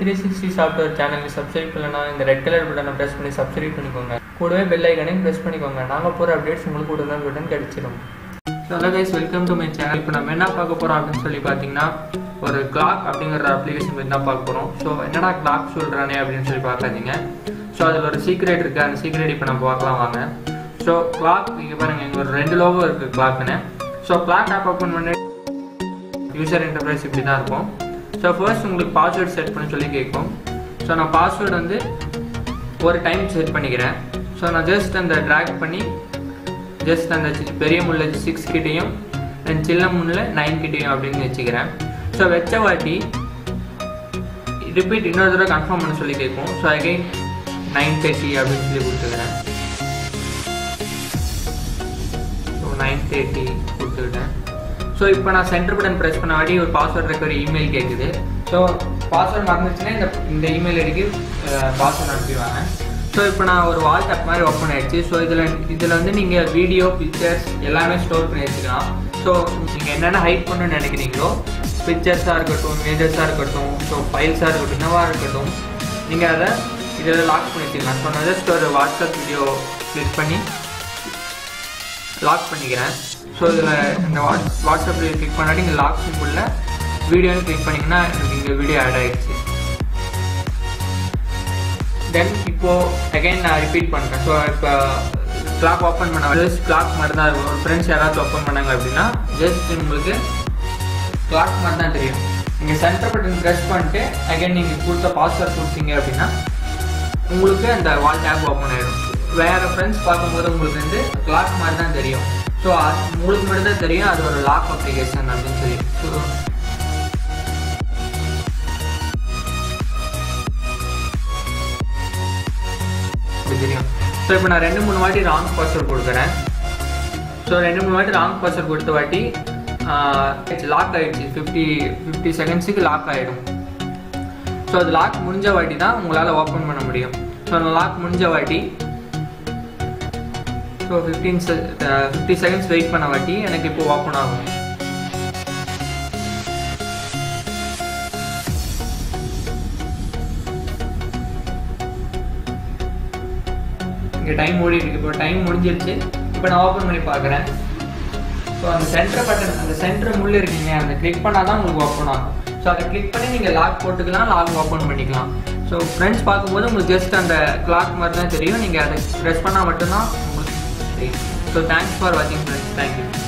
three sixty software சேனலுக்கு subscribe பண்ணலனா இந்த ரெட் கலர் பட்டனை ப்ரெஸ் பண்ணி சப்ஸ்கிரைப் பண்ணிக்கோங்க கூடவே பெல் ஐக்கனையும் ப்ரெஸ் பண்ணிக்கோங்க நாங்கள் போகிற அப்டேட்ஸ் உங்களுக்கு உடனே உடனே கிடைச்சிடும் hello guys welcome to my channel இப்போ நம்ம என்ன பார்க்க போகிறோம் அப்படின்னு சொல்லி பார்த்தீங்கன்னா ஒரு கிளாக் அப்படிங்கிற அப்ளிகேஷன் பற்றி தான் பார்க்க போகிறோம் ஸோ என்னடா கிளாக் சொல்கிறானே அப்படின்னு சொல்லி பார்க்காதீங்க ஸோ அதில் ஒரு சீக்ரெட் இருக்குது அந்த சீக்ரெட் இப்போ நம்ம பார்க்கலாம் வாங்க ஸோ கிளாக் இங்கே பாருங்கள் இங்கே ஒரு ரெண்டு லோகோ இருக்குது கிளாக்னு ஸோ கிளாக் ஆப் ஓப்பன் பண்ணி யூசர் இன்டர்ஃபேஸ் இப்படி தான் இருக்கும் ஸோ ஃபர்ஸ்ட் உங்களுக்கு பாஸ்வேர்ட் செட் பண்ண சொல்லி கேட்கும் ஸோ நான் பாஸ்வேர்டு வந்து ஒரு டைம் செட் பண்ணிக்கிறேன் ஸோ நான் ஜஸ்ட் அந்த ட்ராக் பண்ணி ஜஸ்ட் அந்த சி- பெரிய முள்ள சிக்ஸ் கிட்டேயும் அண்ட் சின்ன முள்ள நைன் கிட்டேயும் அப்படின்னு வச்சுக்கிறேன் ஸோ வச்ச வாட்டி ரிப்பீட் இன்னொரு தடவை கன்ஃபார்ம் பண்ண சொல்லி கேட்கும் ஸோ அகைன் நைன் தேர்ட்டி அப்படின்னு சொல்லி கொடுத்துக்கிறேன் ஸோ நைன் தேர்ட்டி கொடுத்துக்கிட்டேன் ஸோ இப்போ நான் சென்டர் பட்டன் ப்ரெஸ் பண்ண வாட்டி ஒரு பாஸ்வேர்ட் ரெக்கவரி இமெயில் கேட்குது ஸோ பாஸ்வேர்ட் மறந்துச்சுன்னா இந்த இந்த இமெயில் ஐடிக்கு பாஸ்வேர்ட் அனுப்பிடுவாங்க ஸோ இப்போ நான் ஒரு வாட்ஸ்அப் மாதிரி ஓப்பன் ஆயிடுச்சு ஸோ இதில் இதில் வந்து நீங்கள் வீடியோ பிக்சர்ஸ் எல்லாமே ஸ்டோர் பண்ணி வச்சுக்கலாம் ஸோ நீங்கள் என்னென்ன ஹைட் பண்ணணும்னு நினைக்கிறீங்களோ பிக்சர்ஸாக இருக்கட்டும் இமேஜஸாக இருக்கட்டும் ஸோ ஃபைல்ஸாக இருக்கட்டும் என்னவாக இருக்கட்டும் நீங்கள் அதை இதில் லாக் பண்ணி வச்சுக்கலாம் ஸோ நான் ஜஸ்ட் ஒரு வாட்ஸ்அப் வீடியோ கிளிக் பண்ணி லாக் பண்ணிக்கிறேன் ஸோ இதில் இந்த வாட்ஸ் வாட்ஸ்அப்பில் கிளிக் பண்ணாட்டி இங்கே லாக் சிம்பிளில் வீடியோன்னு கிளிக் பண்ணிங்கன்னா எனக்கு இங்கே வீடியோ ஆட் ஆகிடுச்சு தென் இப்போது அகைன் நான் ரிப்பீட் பண்ணுறேன் ஸோ இப்போ கிளாக் ஓப்பன் பண்ண ஜஸ்ட் கிளாக் மாதிரி தான் இருக்கும் ஒரு ஃப்ரெண்ட்ஸ் யாராச்சும் ஓப்பன் பண்ணாங்க அப்படின்னா ஜஸ்ட் உங்களுக்கு கிளாக் மாதிரி தான் தெரியும் நீங்கள் சென்டர் பட்டன் ப்ரெஸ் பண்ணிட்டு அகைன் நீங்கள் கொடுத்த பாஸ்வேர்ட் கொடுத்தீங்க அப்படின்னா உங்களுக்கு அந்த வால் டேப் ஓப்பன் ஆயிடும் வேற ஃப்ரெண்ட்ஸ் பார்க்கும்போது உங்களுக்கு வந்து கிளாக் மாதிரி தான் தெரியும் ஸோ உங்களுக்கு மட்டும் தான் தெரியும் அது ஒரு லாக் அப்ளிகேஷன் அப்படின்னு சொல்லி ஸோ அப்படி தெரியும் ஸோ இப்போ நான் ரெண்டு மூணு வாட்டி ராங் பாஸ்வேர்ட் கொடுக்குறேன் ஸோ ரெண்டு மூணு வாட்டி ராங் பாஸ்வேர்ட் கொடுத்த வாட்டி லாக் ஆயிடுச்சு ஃபிஃப்டி ஃபிஃப்டி செகண்ட்ஸுக்கு லாக் ஆகிடும் ஸோ அது லாக் முடிஞ்ச வாட்டி தான் உங்களால் ஓப்பன் பண்ண முடியும் ஸோ அந்த லாக் முடிஞ்ச வாட்டி so fifteen fifty seconds wait பண்ண வாட்டி எனக்கு இப்போ ஓப்பன் ஆகும் இங்கே டைம் ஓடி இருக்கு இப்போ டைம் முடிஞ்சிருச்சு இப்போ நான் ஓப்பன் பண்ணி பார்க்குறேன் ஸோ அந்த சென்டர் பட்டன் அந்த சென்டர் முள்ள இருக்கீங்க அந்த கிளிக் பண்ணால் தான் உங்களுக்கு ஓப்பன் ஆகும் ஸோ அதை கிளிக் பண்ணி நீங்கள் லாக் போட்டுக்கலாம் லாக் ஓப்பன் பண்ணிக்கலாம் ஸோ ஃப்ரெண்ட்ஸ் பார்க்கும்போது உங்களுக்கு ஜஸ்ட் அந்த கிளாக் மாதிரி தான் தெரியும் நீங்கள் அதை ப்ரெஸ் பண்ணால் மட்டும்தான் உங்களுக்கு தெரியும் ஸோ தேங்க்ஸ் ஃபார் வாட்சிங் ஃப்ரெண்ட்ஸ் தேங்க்யூ